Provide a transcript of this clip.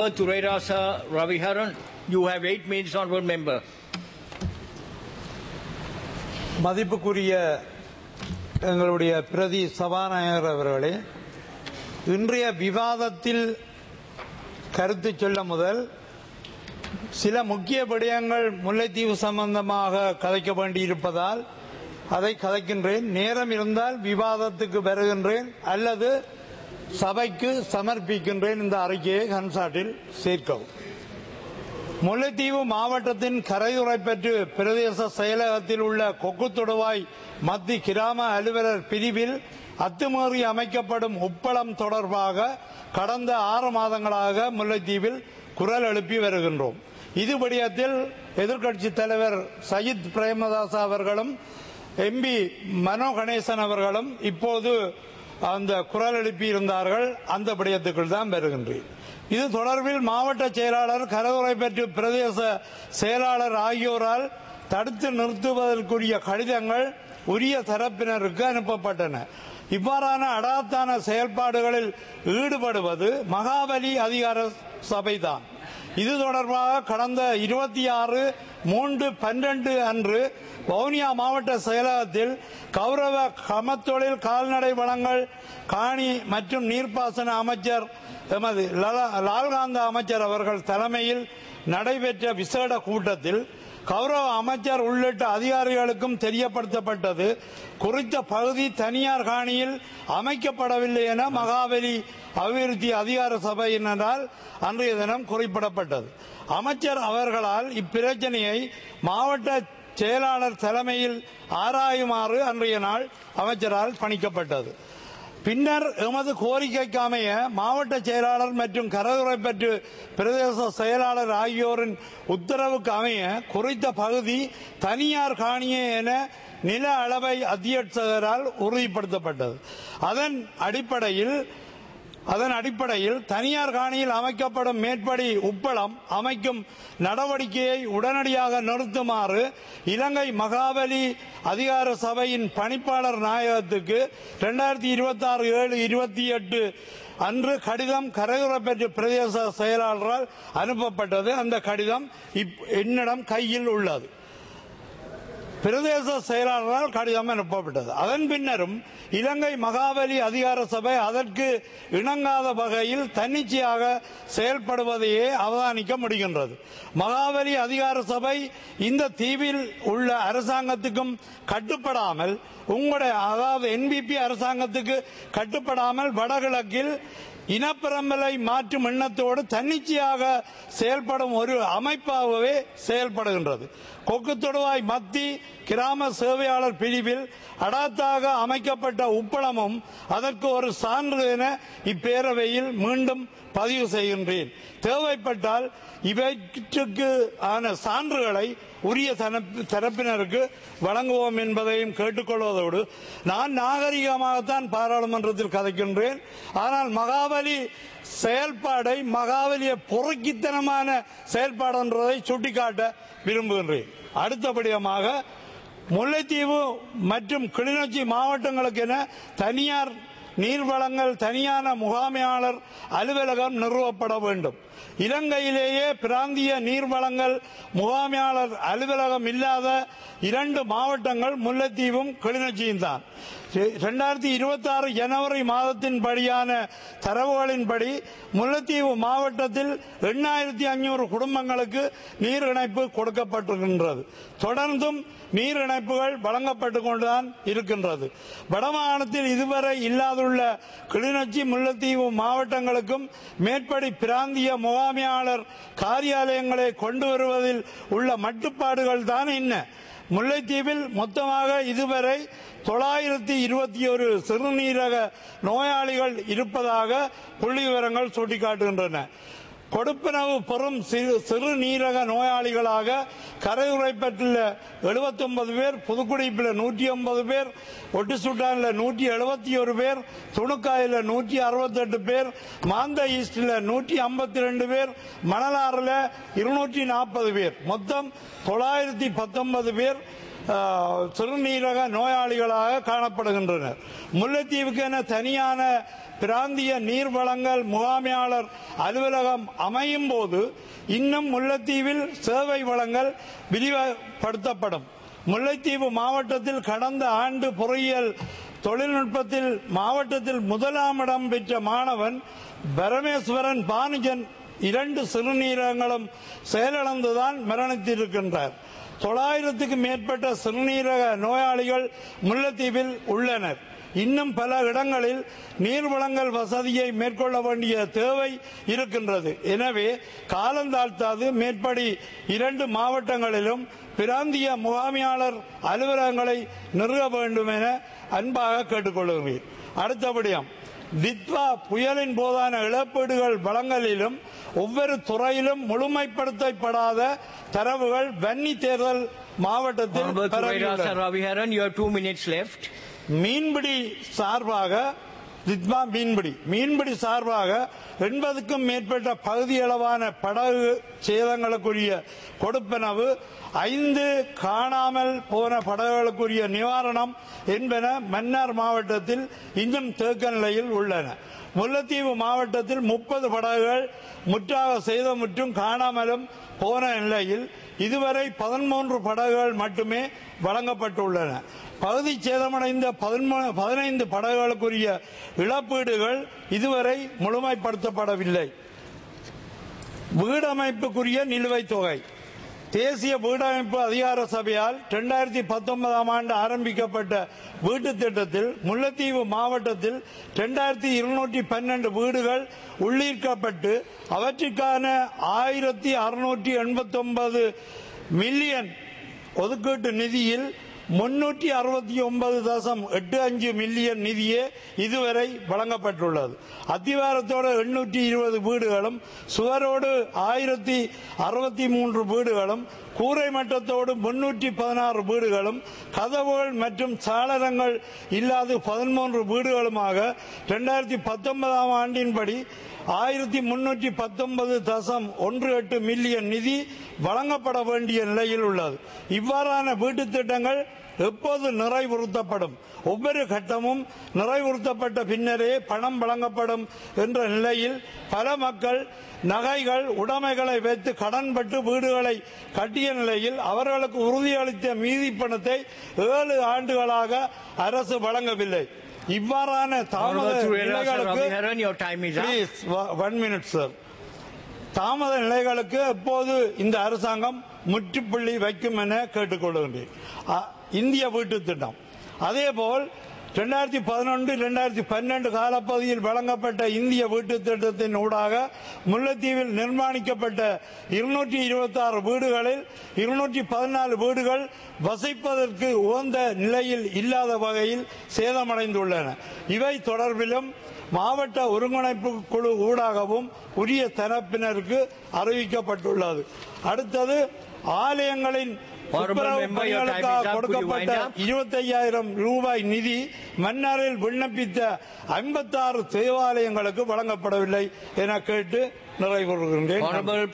Turairasa Raviharan, you have eight minutes, honorable member. மதிப்புக்குரிய எங்களுடைய பிரதி சபாநாயகர் அவர்களே இன்றைய விவாதத்தில் கருத்து சொல்ல முதல் சில முக்கிய விடயங்கள் முல்லைத்தீவு சம்பந்தமாக கதைக்க வேண்டியிருப்பதால் அதை கதைக்கின்றேன் நேரம் இருந்தால் விவாதத்துக்கு வருகின்றேன் அல்லது சபைக்கு சமர்ப்பிக்கின்றேன் இந்த அறிக்கையை கன்சாட்டில் சேர்க்கவும் முல்லைத்தீவு மாவட்டத்தின் கரையுறைப்பற்று பிரதேச செயலகத்தில் உள்ள கொக்குத்தொடுவாய் மத்தி கிராம அலுவலர் பிரிவில் அத்துமீறி அமைக்கப்படும் உப்பளம் தொடர்பாக கடந்த ஆறு மாதங்களாக முல்லைத்தீவில் குரல் எழுப்பி வருகின்றோம் இது விடயத்தில் எதிர்க்கட்சி தலைவர் சயித் பிரேமதாஸ் அவர்களும் எம்பி மனோ கணேசன் அவர்களும் இப்போது அந்த குரல் எழுப்பி இருந்தார்கள் அந்த விடயத்துக்குள் தான் வருகின்றேன் இது தொடர்பில் மாவட்ட செயலாளர் கரவுரை பெற்று பிரதேச செயலாளர் ஆகியோரால் தடுத்து நிறுத்துவதற்குரிய கடிதங்கள் உரிய தரப்பினருக்கு அனுப்பப்பட்டன இவ்வாறான அடாத்தான செயல்பாடுகளில் ஈடுபடுவது மகாபலி அதிகார சபைதான் இது தொடர்பாக கடந்த இருபத்தி ஆறு மூன்று பன்னிரண்டு அன்று வவுனியா மாவட்ட செயலகத்தில் கௌரவ கமத்தொழில் கால்நடை வளங்கள் காணி மற்றும் நீர்ப்பாசன அமைச்சர் எமது லால்காந்த அமைச்சர் அவர்கள் தலைமையில் நடைபெற்ற விசேட கூட்டத்தில் கௌரவ அமைச்சர் உள்ளிட்ட அதிகாரிகளுக்கும் தெரியப்படுத்தப்பட்டது குறித்த பகுதி தனியார் காணியில் அமைக்கப்படவில்லை என மகாபலி அபிவிருத்தி அதிகார சபையினரால் அன்றைய தினம் குறிப்பிடப்பட்டது அமைச்சர் அவர்களால் இப்பிரச்சனையை மாவட்ட செயலாளர் தலைமையில் ஆராயுமாறு அன்றைய நாள் அமைச்சரால் பணிக்கப்பட்டது பின்னர் எமது கோரிக்கைக்கு அமைய மாவட்ட செயலாளர் மற்றும் கரதுரை பெற்று பிரதேச செயலாளர் ஆகியோரின் உத்தரவுக்கு அமைய குறித்த பகுதி தனியார் காணியே என நில அளவை அத்தியட்சகரால் உறுதிப்படுத்தப்பட்டது அதன் அடிப்படையில் அதன் அடிப்படையில் தனியார் காணியில் அமைக்கப்படும் மேற்படி உப்பளம் அமைக்கும் நடவடிக்கையை உடனடியாக நிறுத்துமாறு இலங்கை மகாபலி அதிகார சபையின் பணிப்பாளர் நாயகத்துக்கு இரண்டாயிரத்தி இருபத்தி ஆறு ஏழு இருபத்தி எட்டு அன்று கடிதம் கரையுறப்பெற்ற பிரதேச செயலாளரால் அனுப்பப்பட்டது அந்த கடிதம் என்னிடம் கையில் உள்ளது பிரதேச செயலாளரால் கடிதம் அனுப்பப்பட்டது அதன் பின்னரும் இலங்கை மகாபலி அதிகார சபை அதற்கு இணங்காத வகையில் தன்னிச்சையாக செயல்படுவதையே அவதானிக்க முடிகின்றது மகாபலி அதிகார சபை இந்த தீவில் உள்ள அரசாங்கத்துக்கும் கட்டுப்படாமல் உங்களுடைய அதாவது என்பிபி அரசாங்கத்துக்கு கட்டுப்படாமல் வடகிழக்கில் இனப்பெரம்பலை மாற்றும் எண்ணத்தோடு தன்னிச்சையாக செயல்படும் ஒரு அமைப்பாகவே செயல்படுகின்றது கொக்கு தொடுவாய் மத்தி கிராம சேவையாளர் பிரிவில் அடாத்தாக அமைக்கப்பட்ட உப்பளமும் அதற்கு ஒரு சான்று என இப்பேரவையில் மீண்டும் பதிவு செய்கின்றேன் தேவைப்பட்டால் இவற்றுக்கு ஆன சான்றுகளை உரிய தரப்பினருக்கு வழங்குவோம் என்பதையும் கேட்டுக்கொள்வதோடு நான் நாகரிகமாகத்தான் பாராளுமன்றத்தில் கதைக்கின்றேன் ஆனால் மகாபலி செயல்பாடை மகாபலிய பொறுக்கித்தனமான செயல்பாடு என்றதை சுட்டிக்காட்ட விரும்புகின்றேன் அடுத்தபடியமாக முல்லைத்தீவு மற்றும் கிளிநொச்சி மாவட்டங்களுக்கு என தனியார் நீர்வளங்கள் தனியான முகாமையாளர் அலுவலகம் நிறுவப்பட வேண்டும் இலங்கையிலேயே பிராந்திய நீர்வளங்கள் முகாமையாளர் அலுவலகம் இல்லாத இரண்டு மாவட்டங்கள் முல்லைத்தீவும் கிளிநொச்சியும் தான் இரண்டாயிரத்தி இருபத்தி ஆறு ஜனவரி மாதத்தின் படியான தரவுகளின்படி முல்லைத்தீவு மாவட்டத்தில் எண்ணாயிரத்தி ஐநூறு குடும்பங்களுக்கு நீர் இணைப்பு கொடுக்கப்பட்டிருக்கின்றது தொடர்ந்தும் நீர் இணைப்புகள் வழங்கப்பட்டு கொண்டுதான் இருக்கின்றது வடமாகாணத்தில் இதுவரை இல்லாதுள்ள கிளிநொச்சி முல்லைத்தீவு மாவட்டங்களுக்கும் மேற்படி பிராந்திய முகாமையாளர் காரியாலயங்களை கொண்டு வருவதில் உள்ள மட்டுப்பாடுகள் தான் என்ன முல்லைத்தீவில் மொத்தமாக இதுவரை தொள்ளாயிரத்தி இருபத்தி ஒரு சிறுநீரக நோயாளிகள் இருப்பதாக புள்ளி விவரங்கள் சுட்டிக்காட்டுகின்றன கொடுப்பனவு பெறும் சிறுநீரக நோயாளிகளாக கரையுறைப்பட்டுள்ள எழுபத்தி ஒன்பது பேர் புதுக்குடிப்பில் நூற்றி ஒன்பது பேர் ஒட்டுசுட்டானில் நூற்றி எழுபத்தி ஒரு பேர் துணுக்காயில் நூற்றி அறுபத்தெட்டு பேர் மாந்த ஈஸ்டில் நூற்றி ஐம்பத்தி ரெண்டு பேர் மணலாறில் இருநூற்றி நாற்பது பேர் மொத்தம் தொள்ளாயிரத்தி பத்தொன்பது பேர் ஆஹ், சிறுநீரக நோயாளிகளாக காணப்படுகின்றனர் முல்லைத்தீவுக்கு என தனியான பிராந்திய நீர்வளங்கள் முகாமையாளர் அலுவலகம் அமையும் போது இன்னும் முல்லைத்தீவில் சேவை வளங்கள் விரிவுபடுத்தப்படும் முல்லைத்தீவு மாவட்டத்தில் கடந்த ஆண்டு பொறியியல் தொழில்நுட்பத்தில் மாவட்டத்தில் முதலாம் இடம் பெற்ற மாணவன் பரமேஸ்வரன் பானுஜன் இரண்டு சிறுநீரகங்களும் செயலிழந்துதான் மரணித்திருக்கின்றார் தொள்ளாயிரத்துக்கு மேற்பட்ட சிறுநீரக நோயாளிகள் முல்லைத்தீவில் உள்ளனர் இன்னும் பல இடங்களில் நீர்வளங்கள் வசதியை மேற்கொள்ள வேண்டிய தேவை இருக்கின்றது எனவே காலந்தாழ்த்தாது மேற்படி இரண்டு மாவட்டங்களிலும் பிராந்திய முகாமையாளர் அலுவலகங்களை நிறுவ வேண்டும் என அன்பாக கேட்டுக்கொள்கிறேன் அடுத்தபடியாம் தித்வா புயலின் போதான இழப்பீடுகள் வழங்கலிலும் ஒவ்வொரு துறையிலும் முழுமைப்படுத்தப்படாத தரவுகள் வன்னி தேர்தல் மாவட்டத்தில் Honorable Thuwaira பரவியுள்ளன. Saraviharan, you have two minutes left. மீன்பிடி சார்பாக தித்மா மீன்பிடி மீன்பிடி சார்பாக எண்பதுக்கும் மேற்பட்ட பகுதியளவான படகு சேதங்களுக்குரிய கொடுப்பனவு ஐந்து காணாமல் போன படகுகளுக்குரிய நிவாரணம் என்பன மன்னார் மாவட்டத்தில் இன்னும் தேக்க நிலையில் உள்ளன முல்லைத்தீவு மாவட்டத்தில் முப்பது படகுகள் முற்றாக சேதமுற்றும் காணாமலும் போன நிலையில் இதுவரை பதிமூன்று படகுகள் மட்டுமே வழங்கப்பட்டுள்ளன பகுதி சேதமடைந்த பதின்மூ- பதினைந்து படகுகளுக்குரிய இழப்பீடுகள் இதுவரை முழுமைப்படுத்தப்படவில்லை வீடமைப்புக்குரிய நிலுவைத் தொகை தேசிய வீடமைப்பு அதிகார சபையால் இரண்டாயிரத்தி பத்தொன்பதாம் ஆண்டு ஆரம்பிக்கப்பட்ட வீட்டுத் திட்டத்தில் முல்லைத்தீவு மாவட்டத்தில் இரண்டாயிரத்தி இருநூற்றி பன்னெண்டு வீடுகள் உள்ளீர்க்கப்பட்டு அவற்றுக்கான ஆயிரத்தி அறுநூற்றி எண்பத்தி ஒன்பது மில்லியன் ஒதுக்கீட்டு நிதியில் முன்னூற்றி அறுபத்தி ஒன்பது தசம் எட்டு அஞ்சு மில்லியன் நிதியே இதுவரை வழங்கப்பட்டுள்ளது அத்திவாரத்தோடு எண்ணூற்றி இருபது வீடுகளும் சுவரோடு ஆயிரத்தி அறுபத்தி மூன்று வீடுகளும் கூரை மட்டத்தோடு முன்னூற்றி பதினாறு வீடுகளும் கதவுகள் மற்றும் சாளரங்கள் இல்லாத பதிமூன்று வீடுகளுமாக இரண்டாயிரத்தி பத்தொன்பதாம் ஆண்டின்படி ஆயிரத்தி முன்னூற்றி பத்தொன்பது தசம் ஒன்று எட்டு மில்லியன் நிதி வழங்கப்பட வேண்டிய நிலையில் உள்ளது இவ்வாறான வீட்டுத் திட்டங்கள் எப்போது நிறைவுறுத்தப்படும் ஒவ்வொரு கட்டமும் நிறைவுறுத்தப்பட்ட பின்னரே பணம் வழங்கப்படும் என்ற நிலையில் பல மக்கள் நகைகள் உடைமைகளை வைத்து கடன்பட்டு வீடுகளை கட்டிய நிலையில் அவர்களுக்கு உறுதியளித்த மீதி பணத்தை ஏழு ஆண்டுகளாக அரசு வழங்கவில்லை இவ்வாறான தாமத Honorable Thuwaira நிலைகளுக்கு Saraviharan, your time is up. Please one minute sir தாமத நிலைகளுக்கு எப்போது இந்த அரசாங்கம் முற்றுப்புள்ளி வைக்கும் என கேட்டுக்கொள்கின்றேன் அ- இந்திய வீட்டு திட்டம் அதேபோல் இரண்டாயிரத்தி பதினொன்று இரண்டாயிரத்தி பன்னெண்டு காலப்பகுதியில் வழங்கப்பட்ட இந்திய வீட்டு திட்டத்தின் ஊடாக முல்லைத்தீவில் நிர்மாணிக்கப்பட்ட இருநூற்றி இருபத்தி ஆறு வீடுகளில் இருநூற்றி பதினாலு வீடுகள் வசிப்பதற்கு உகந்த நிலையில் இல்லாத வகையில் சேதமடைந்துள்ளன இவை தொடர்பிலும் மாவட்ட ஒருங்கிணைப்பு குழு ஊடாகவும் உரிய தரப்பினருக்கு அறிவிக்கப்பட்டுள்ளது அடுத்தது ஆலயங்களின் Honorable துப்புரவு member, your time is பணிகளுக்காக up. Could you கொடுக்கப்பட்ட wind up? இருபத்தையாயிரம் ரூபாய் நிதி மன்னாரில் விண்ணப்பித்த ஐம்பத்தாறு தேவாலயங்களுக்கு வழங்கப்படவில்லை என கேட்டு நிறைவுறுகின்றேன் Honorable